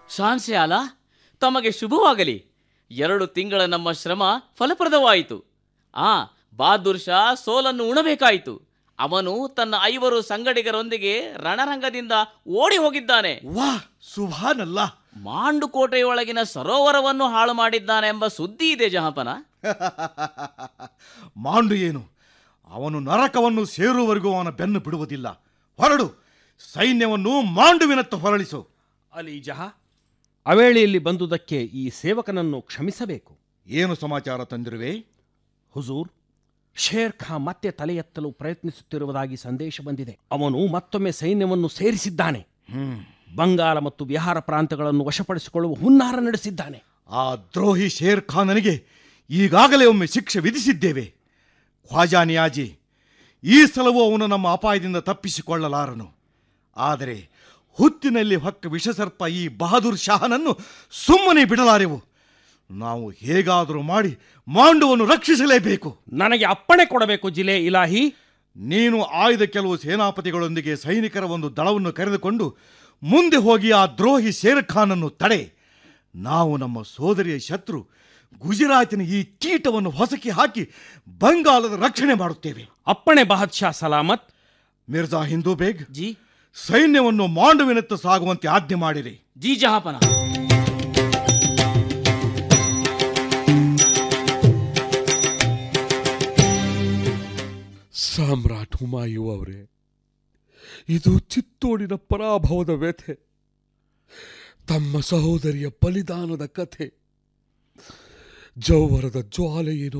ಶಾನ್ಸ್ಯಾಲ ತಮಗೆ ಶುಭವಾಗಲಿ ಎರಡು ತಿಂಗಳ ನಮ್ಮ ಶ್ರಮ ಫಲಪ್ರದವಾಯಿತು ಆ ಬಹಾದೂರ್ ಶಾ ಸೋಲನ್ನು ಉಣಬೇಕಾಯಿತು ಅವನು ತನ್ನ ಐವರು ಸಂಗಡಿಗರೊಂದಿಗೆ ರಣರಂಗದಿಂದ ಓಡಿ ಹೋಗಿದ್ದಾನೆ ವಾ ಸುಭಾನಲ್ಲ ಮಾಂಡುಕೋಟೆಯೊಳಗಿನ ಸರೋವರವನ್ನು ಹಾಳು ಮಾಡಿದ್ದಾನೆ ಎಂಬ ಸುದ್ದಿ ಇದೆ ಜಹಾಪನ ಮಾಂಡು ಏನು ಅವನು ನರಕವನ್ನು ಸೇರುವವರೆಗೂ ಅವನ ಬೆನ್ನು ಬಿಡುವುದಿಲ್ಲ ಹೊರಡು ಸೈನ್ಯವನ್ನು ಮಾಂಡುವಿನತ್ತ ಹೊರಳಿಸು ಅಲಿ ಜಹಾ ಅವೇಳೆಯಲ್ಲಿ ಬಂದುದಕ್ಕೆ ಈ ಸೇವಕನನ್ನು ಕ್ಷಮಿಸಬೇಕು ಏನು ಸಮಾಚಾರ ತಂದಿರುವೆ ಹುಜೂರ್ ಶೇರ್ ಖಾ ಮತ್ತೆ ತಲೆ ಎತ್ತಲು ಪ್ರಯತ್ನಿಸುತ್ತಿರುವುದಾಗಿ ಸಂದೇಶ ಬಂದಿದೆ ಅವನು ಮತ್ತೊಮ್ಮೆ ಸೈನ್ಯವನ್ನು ಸೇರಿಸಿದ್ದಾನೆ ಬಂಗಾಲ ಮತ್ತು ಬಿಹಾರ ಪ್ರಾಂತಗಳನ್ನು ವಶಪಡಿಸಿಕೊಳ್ಳುವ ಹುನ್ನಾರ ನಡೆಸಿದ್ದಾನೆ ಆ ದ್ರೋಹಿ ಶೇರ್ ಖಾನನಿಗೆ ಈಗಾಗಲೇ ಒಮ್ಮೆ ಶಿಕ್ಷೆ ವಿಧಿಸಿದ್ದೇವೆ ಖ್ವಾಜಾ ನಿಯಾಜಿ ಈ ಸಲವೂ ಅವನು ನಮ್ಮ ಅಪಾಯದಿಂದ ತಪ್ಪಿಸಿಕೊಳ್ಳಲಾರನು ಆದರೆ ಹುತ್ತಿನಲ್ಲಿ ಹೊಕ್ಕ ವಿಷಸರ್ಪ ಈ ಬಹದ್ದೂರ್ ಶಾಹನನ್ನು ಸುಮ್ಮನೆ ಬಿಡಲಾರೆವು ನಾವು ಹೇಗಾದರೂ ಮಾಡಿ ಮಾಂಡುವನ್ನು ರಕ್ಷಿಸಲೇಬೇಕು ನನಗೆ ಅಪ್ಪಣೆ ಕೊಡಬೇಕು ಜಿಲೆ ಇಲಾಹಿ ನೀನು ಆಯ್ದ ಕೆಲವು ಸೇನಾಪತಿಗಳೊಂದಿಗೆ ಸೈನಿಕರ ಒಂದು ದಳವನ್ನು ಕರೆದುಕೊಂಡು ಮುಂದೆ ಹೋಗಿ ಆ ದ್ರೋಹಿ ಶೇರ್ ಖಾನನ್ನು ತಡೆ ನಾವು ನಮ್ಮ ಸೋದರಿಯ ಶತ್ರು ಗುಜರಾತಿನ ಈ ಕೀಟವನ್ನು ಹೊಸಕಿ ಹಾಕಿ ಬಂಗಾಲದ ರಕ್ಷಣೆ ಮಾಡುತ್ತೇವೆ ಅಪ್ಪಣೆ ಬಹದ್ಶಾ ಸಲಾಮತ್ ಮಿರ್ಜಾ ಹಿಂದೂ ಬೇಗ್ ಜಿ ಸೈನ್ಯವನ್ನು ಮಾಂಡುವಿನತ್ತ ಸಾಗುವಂತೆ ಆಜ್ಞೆ ಮಾಡಿರಿ ಜಿ ಜಹಾಪನ ಸಾಮ್ರಾಟ್ ಹುಮಾಯು ಅವರೇ ಇದು ಚಿತ್ತೋಡಿನ ಪರಾಭವದ ವ್ಯಥೆ ತಮ್ಮ ಸಹೋದರಿಯ ಬಲಿದಾನದ ಕಥೆ ಜೌವರದ ಜ್ವಾಲೆಯೇನೋ